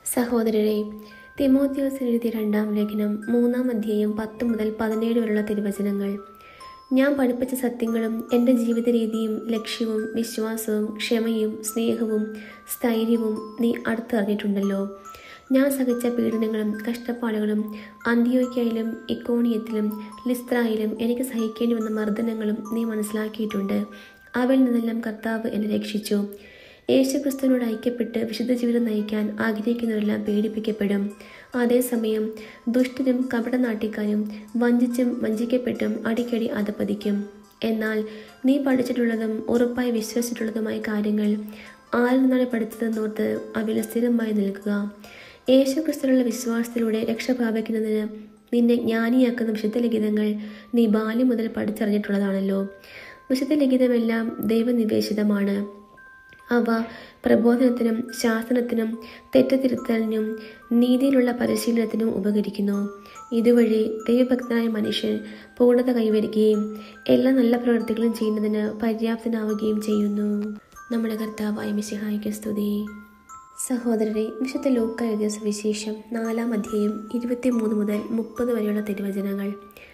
സഹോദരരെ തിമോത്യോസിന് എഴുതിയ രണ്ടാം ലേഖനം മൂന്നാം അധ്യായം പത്ത് മുതൽ പതിനേഴ് വരെയുള്ള തിരുവചനങ്ങൾ ഞാൻ പഠിപ്പിച്ച സത്യങ്ങളും എൻ്റെ ജീവിത രീതിയും ലക്ഷ്യവും വിശ്വാസവും ക്ഷമയും സ്നേഹവും സ്ഥൈര്യവും നീ അടുത്തറിഞ്ഞിട്ടുണ്ടല്ലോ ഞാൻ സഹിച്ച പീഡനങ്ങളും കഷ്ടപ്പാടുകളും അന്ത്യോയ്ക്കയിലും ഇക്കോണിയത്തിലും ലിസ്ത്രായിലും എനിക്ക് സഹിക്കേണ്ടി വന്ന മർദ്ദനങ്ങളും നീ മനസ്സിലാക്കിയിട്ടുണ്ട് അവയിൽ നിന്നെല്ലാം കർത്താവ് എന്നെ രക്ഷിച്ചു യേശുക്രിസ്തുവിനോട് ഐക്യപ്പെട്ട് വിശുദ്ധ ജീവിതം നയിക്കാൻ ആഗ്രഹിക്കുന്നവരെല്ലാം പീഡിപ്പിക്കപ്പെടും അതേസമയം ദുഷ്ടരും കപടനാട്ടിക്കാരും വഞ്ചിച്ചും വഞ്ചിക്കപ്പെട്ടും അടിക്കടി അധപ്പതിക്കും എന്നാൽ നീ പഠിച്ചിട്ടുള്ളതും ഉറപ്പായി വിശ്വസിച്ചിട്ടുള്ളതുമായ കാര്യങ്ങൾ ആരിൽ നിന്നാണ് പഠിച്ചതെന്നോർത്ത് അവയിൽ സ്ഥിരമായി നിൽക്കുക യേശുക്രിസ്തുവിലുള്ള വിശ്വാസത്തിലൂടെ രക്ഷ പ്രാപിക്കുന്നതിന് നിന്നെ ജ്ഞാനിയാക്കുന്ന വിശുദ്ധ ലിഖിതങ്ങൾ നീ ബാല്യം മുതൽ പഠിച്ചറിഞ്ഞിട്ടുള്ളതാണല്ലോ വിശുദ്ധ ലിഖിതമെല്ലാം ദൈവനിവേശിതമാണ് അവ പ്രബോധനത്തിനും ശാസനത്തിനും തെറ്റുതിരുത്തലിനും നീതിയിലുള്ള പരിശീലനത്തിനും ഉപകരിക്കുന്നു ഇതുവഴി ദൈവഭക്തനായ മനുഷ്യൻ പൂർണ്ണത കൈവരിക്കുകയും എല്ലാ നല്ല പ്രവൃത്തികളും ചെയ്യുന്നതിന് പര്യാപ്തനാവുകയും ചെയ്യുന്നു നമ്മുടെ കർത്താവായ മിശിഹായിക്ക് സ്തുതി സഹോദരരെ വിശുദ്ധ ലൂക്ക എഴുതിയ സുവിശേഷം നാലാം അധ്യായം ഇരുപത്തിമൂന്ന് മുതൽ മുപ്പത് വരെയുള്ള തിരുവചനങ്ങൾ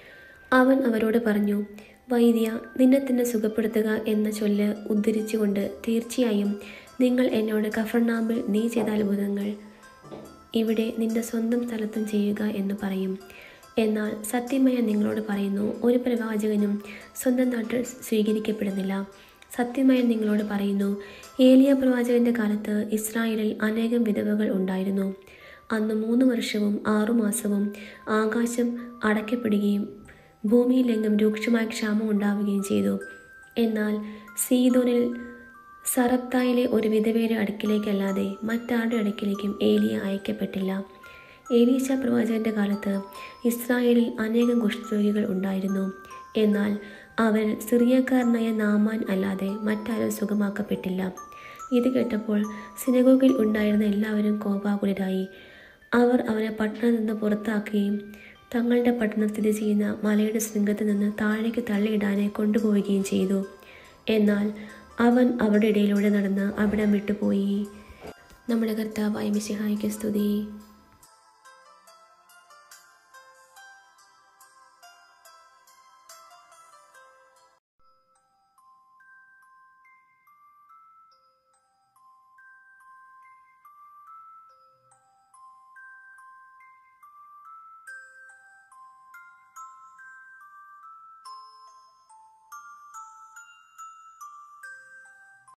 അവൻ അവരോട് പറഞ്ഞു വൈദ്യ നിന്നെ തന്നെ സുഖപ്പെടുത്തുക എന്ന ചൊല്ല് ഉദ്ധരിച്ചുകൊണ്ട് തീർച്ചയായും നിങ്ങൾ എന്നോട് കഫർനാമ്പിൽ നീ ചെയ്ത അത്ഭുതങ്ങൾ ഇവിടെ നിന്റെ സ്വന്തം സ്ഥലത്തും ചെയ്യുക എന്ന് പറയും എന്നാൽ സത്യമായ നിങ്ങളോട് പറയുന്നു ഒരു പ്രവാചകനും സ്വന്തം നാട്ടിൽ സ്വീകരിക്കപ്പെടുന്നില്ല സത്യമായി നിങ്ങളോട് പറയുന്നു ഏലിയ പ്രവാചകന്റെ കാലത്ത് ഇസ്രായേലിൽ അനേകം വിധവകൾ ഉണ്ടായിരുന്നു അന്ന് മൂന്ന് വർഷവും ആറുമാസവും ആകാശം അടയ്ക്കപ്പെടുകയും ഭൂമിയിലെങ്ങും രൂക്ഷമായ ക്ഷാമം ഉണ്ടാവുകയും ചെയ്തു എന്നാൽ സീതോനിൽ സറപ്തായിലെ ഒരു വിധവയുടെ അടുക്കിലേക്കല്ലാതെ മറ്റാരുടെ അടുക്കിലേക്കും ഏലിയ അയക്കപ്പെട്ടില്ല ഏലീശ പ്രവാചകന്റെ കാലത്ത് ഇസ്രായേലിൽ അനേകം കുഷ്ഠരോഗികൾ ഉണ്ടായിരുന്നു എന്നാൽ അവൻ സിറിയക്കാരനായ നാമാൻ അല്ലാതെ മറ്റാരും സുഖമാക്കപ്പെട്ടില്ല ഇത് കേട്ടപ്പോൾ സിനഗോഗിൽ ഉണ്ടായിരുന്ന എല്ലാവരും കോപാകുലരായി അവർ അവനെ പട്ടണത്തിൽ നിന്ന് പുറത്താക്കുകയും തങ്ങളുടെ പട്ടണം സ്ഥിതി ചെയ്യുന്ന മലയുടെ ശൃംഗത്തിൽ നിന്ന് താഴേക്ക് തള്ളിയിടാനെ കൊണ്ടുപോവുകയും ചെയ്തു എന്നാൽ അവൻ അവരുടെ ഇടയിലൂടെ നടന്ന് അവിടം വിട്ടുപോയി നമ്മുടെ കർത്താവായ മിശിഹായിക്ക് സ്തുതി